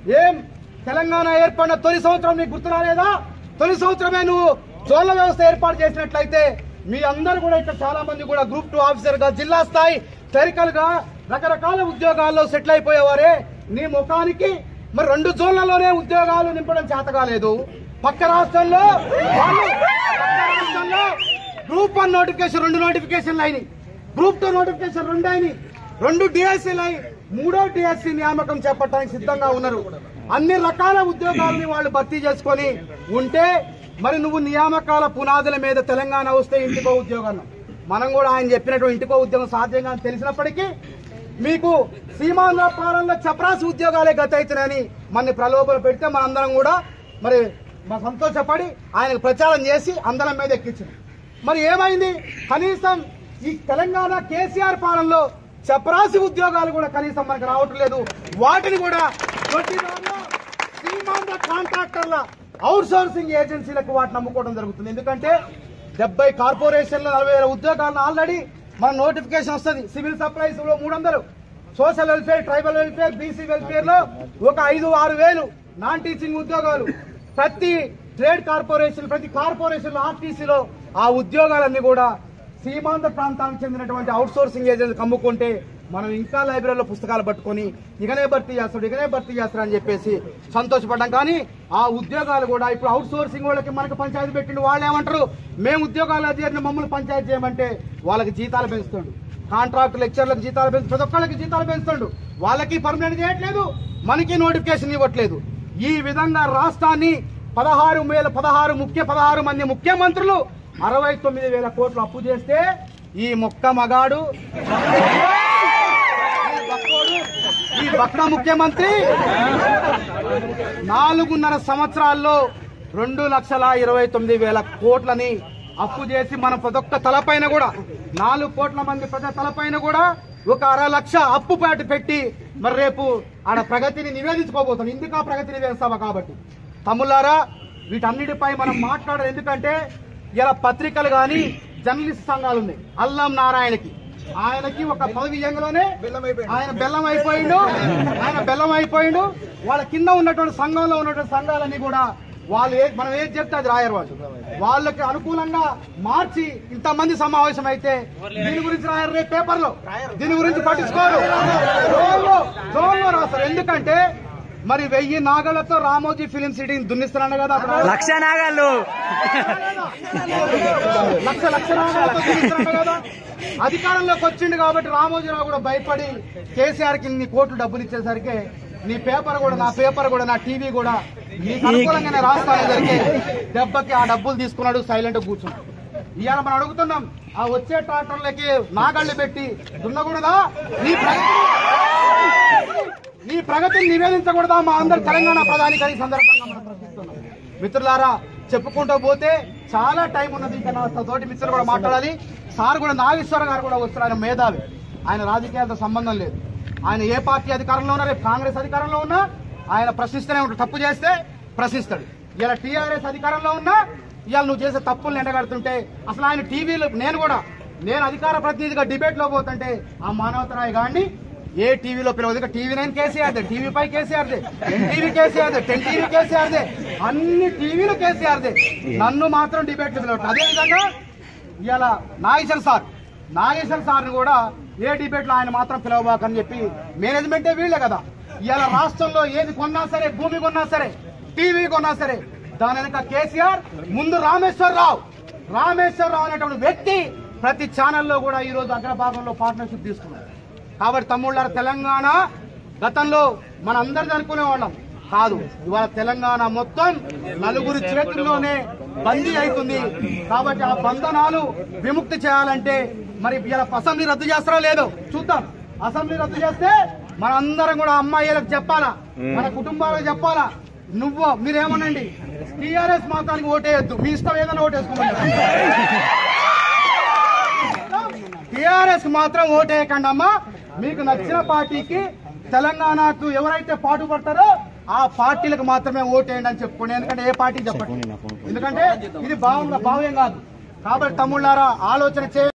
ఏం తెలంగాణ ఏర్పడిన తొలి సంవత్సరం నీకు గుర్తు రాలేదా తొలి సంవత్సరమే నువ్వు జోన్ల వ్యవస్థ ఏర్పాటు చేసినట్లయితే మీ అందరూ కూడా ఇక్కడ చాలా మంది కూడా గ్రూప్ టూ ఆఫీసర్ గా జిల్లా స్థాయి క్లరికల్ గా రకరకాల ఉద్యోగాల్లో సెటిల్ అయిపోయేవారే నీ ముఖానికి మరి రెండు జోన్లలోనే ఉద్యోగాలు నింపడం చేత కాలేదు పక్క రాష్ట్రంలో వాళ్ళు పక్క రాష్ట్రంలో గ్రూప్ వన్ నోటిఫికేషన్ రెండు నోటిఫికేషన్లు అయినాయి గ్రూప్ టూ నోటిఫికేషన్ రెండు అయినాయి రెండు డిఎస్సీలు అయి మూడో డిఎస్సీ నియామకం చేపట్టడానికి సిద్ధంగా ఉన్నారు అన్ని రకాల ఉద్యోగాలని వాళ్ళు భర్తీ చేసుకొని ఉంటే మరి నువ్వు నియామకాల పునాదుల మీద తెలంగాణ వస్తే ఇంటికో ఉద్యోగం మనం కూడా ఆయన చెప్పినట్టు ఇంటికో ఉద్యోగం సాధ్యంగా అని తెలిసినప్పటికీ మీకు సీమాంధ్ర పాలనలో చపరాసి ఉద్యోగాలే గత అవుతున్నాయని మన ప్రలోభలు పెడితే మనందరం కూడా మరి మా సంతోషపడి ఆయనకు ప్రచారం చేసి అందరం మీద ఎక్కించాం మరి ఏమైంది కనీసం ఈ తెలంగాణ కేసీఆర్ పాలనలో చపరాసి ఉద్యోగాలు కూడా కనీసం మనకు రావటం లేదు వాటిని కూడా దొడ్డిదారులు, సీమాంధ్ర కాంట్రాక్టర్ల అవుట్ సోర్సింగ్ ఏజెన్సీలకు వాటిని అమ్ముకోవడం జరుగుతుంది ఎందుకంటే డెబ్బై కార్పొరేషన్ల నలభై వేల ఉద్యోగాలను ఆల్రెడీ మన నోటిఫికేషన్ వస్తుంది సివిల్ సప్లైస్ లో మూడు వందలు social welfare tribal welfare BC welfare లో ఒక ఐదు ఆరు వేలు నాన్ టీచింగ్ ఉద్యోగాలు ప్రతి ట్రేడ్ కార్పొరేషన్ ప్రతి కార్పొరేషన్ ఆర్టీసీలో ఆ ఉద్యోగాలన్నీ కూడా సీమాంధ్ర ప్రాంతానికి చెందినటువంటి అవుట్ సోర్సింగ్ ఏజెన్సీ కమ్ముకుంటే మనం ఇంకా లైబ్రరీలో పుస్తకాలు పట్టుకొని ఇకనే భర్తీ చేస్తాడు ఇకనే భర్తీ చేస్తాడు అని చెప్పేసి సంతోషపడ్డాం కానీ ఆ ఉద్యోగాలు కూడా ఇప్పుడు అవుట్ సోర్సింగ్ వాళ్ళకి మనకు పంచాయతీ పెట్టిండు వాళ్ళు ఏమంటారు మేము ఉద్యోగాలు అధికారిని మమ్మల్ని పంచాయతీ చేయమంటే వాళ్ళకి జీతాలు పెంచుతాడు కాంట్రాక్ట్ లెక్చర్లకు జీతాలు పెంచు ప్రతి ఒక్కళ్ళకి జీతాలు పెంచుతాడు వాళ్ళకి పర్మనెంట్ చేయట్లేదు మనకి నోటిఫికేషన్ ఇవ్వట్లేదు ఈ విధంగా రాష్ట్రాన్ని పదహారు వేల పదహారు ముఖ్య పదహారు మంది ముఖ్యమంత్రులు అరవై తొమ్మిది వేల కోట్లు అప్పు చేస్తే ఈ మొక్క మగాడు ఈ బక్కోడు, ఈ బక్క ముఖ్యమంత్రి నాలుగున్నర సంవత్సరాల్లో రెండు లక్షల ఇరవై తొమ్మిది వేల కోట్లని అప్పు చేసి మన ప్రతి ఒక్క తలపైన కూడా నాలుగు కోట్ల మంది ప్రజల తలపైన కూడా ఒక అర లక్ష అప్పు పాటు పెట్టి మరి రేపు ఆడ ప్రగతిని నివేదించుకోబోతాం ఇందుకు ఆ ప్రగతి నివేదిస్తావా కాబట్టి తమ్ములారా వీటన్నిటిపై మనం మాట్లాడరు ఎందుకంటే ఇలా పత్రికలు కానీ జర్నలిస్ట్ సంఘాలు ఉన్నాయి అల్లం నారాయణకి ఆయనకి ఒక పదవి ఇయ్యంగానే ఆయన బెల్లం అయిపోయిండు ఆయన బెల్లం అయిపోయిండు వాళ్ళ కింద ఉన్నటువంటి సంఘంలో ఉన్నటువంటి సంఘాలన్నీ కూడా వాళ్ళు ఏ- మనం ఏది చెప్తే అది రాయరు వాళ్ళు వాళ్ళకి అనుకూలంగా మార్చి ఇంతమంది సమావేశం అయితే దీని గురించి రాయరు రేపు పేపర్లో దీని గురించి పట్టించుకోరు జోన్లో జోన్లో రాస్తారు ఎందుకంటే మరి వెయ్యి నాగలతో రామోజీ ఫిలిం సిటీని దున్నిస్తున్నాను కదా అక్కడ లక్ష నాగాళ్ళు లక్ష లక్ష నాగాలతో దున్నిస్తున్నాడు కదా అధికారంలోకి వచ్చిండు కాబట్టి రామోజీరావు కూడా భయపడి కేసీఆర్ కి నీ కోట్లు డబ్బులు ఇచ్చేసరికి నీ పేపర్ కూడా నా పేపర్ కూడా నా టీవీ కూడా నీకు అనుకూలంగానే రాస్తాను జరిగే దెబ్బకి ఆ డబ్బులు తీసుకున్నాడు సైలెంట్ కూర్చున్నాడు ఇవాళ మనం అడుగుతున్నాం ఆ వచ్చే ట్రాక్టర్లకి నాగళ్ళు పెట్టి దున్నకూడదా నీ ప్రగతి నీ ప్రగతిని నివేదించకూడదా మా అందరు తెలంగాణ ప్రధాని గారి సందర్భంగా మనం ప్రశ్నిస్తున్నాం మిత్రులారా చెప్పుకుంటూ పోతే చాలా టైం ఉన్నది ఇంకా నా తోటి మిత్రులు కూడా మాట్లాడాలి సార్ కూడా నాగేశ్వర గారు కూడా వస్తారు ఆయన మేధావి ఆయన రాజకీయాలతో సంబంధం లేదు ఆయన ఏ పార్టీ అధికారంలో ఉన్నా రేపు కాంగ్రెస్ అధికారంలో ఉన్నా ఆయన ప్రశ్నిస్తూనే ఉంటాడు తప్పు చేస్తే ప్రశ్నిస్తాడు ఇలా టీఆర్ఎస్ అధికారంలో ఉన్నా ఇవాళ నువ్వు చేసే తప్పులు ఎండగడుతుంటే అసలు ఆయన టీవీలో నేను కూడా నేను అధికార ప్రతినిధిగా డిబేట్ లో పోతుంటే ఆ మానవతరాయ్ గాండి ఏ టీవీలో పిలవదు టీవీ నైన్ కేసీఆర్దే టీవీ పై కేసీఆర్దే ఎన్టీవీ కేసీఆర్దే టెన్ టీవీ కేసీఆర్దే అన్ని టీవీలు కేసీఆర్దే నన్ను మాత్రం డిబేట్ పిలవట్టు అదే విధంగా ఇవాళ నాగేశ్వర్ సార్ నాగేశ్వర్ సార్ని కూడా ఏ డిబేట్ లో ఆయన మాత్రం పిలవబాకని చెప్పి మేనేజ్మెంటే వీళ్ళే కదా ఇవాళ రాష్ట్రంలో ఏది కొన్నా సరే భూమి కొన్నా సరే టీవీ కొన్నా సరే దాని వెనక కేసీఆర్ ముందు రామేశ్వరరావు రామేశ్వరరావు అనేటువంటి వ్యక్తి ప్రతి ఛానల్లో కూడా ఈ రోజు అగ్రభాగంలో పార్ట్నర్షిప్ తీసుకున్నారు కాబట్టి తమ్ముళ్ళ తెలంగాణ గతంలో మన అందరిది అనుకునే వాళ్ళం కాదు ఇవాళ తెలంగాణ మొత్తం నలుగురి చేతుల్లోనే బందీ అవుతుంది కాబట్టి ఆ బంధనాలు విముక్తి చేయాలంటే మరి ఇలా అసెంబ్లీ రద్దు చేస్తారో లేదో చూద్దాం అసెంబ్లీ రద్దు చేస్తే మన అందరం కూడా అమ్మాయిలకు చెప్పాలా మన కుటుంబాలకు చెప్పాలా నువ్వు మీరేమనండి టీఆర్ఎస్ మాత్రానికి ఓటేయద్దు మీ ఇష్టం ఏదైనా ఓటేసుకోమని టిఆర్ఎస్ మాత్రం ఓటేయకండి అమ్మా మీకు నచ్చిన పార్టీకి తెలంగాణకు ఎవరైతే పాటు పడతారో ఆ పార్టీలకు మాత్రమే ఓటేయండి అని చెప్పుకోండి ఎందుకంటే ఏ పార్టీ చెప్పండి ఎందుకంటే ఇది భావం భావ్యం కాదు కాబట్టి తమ్ముళ్ళారా ఆలోచన చేయండి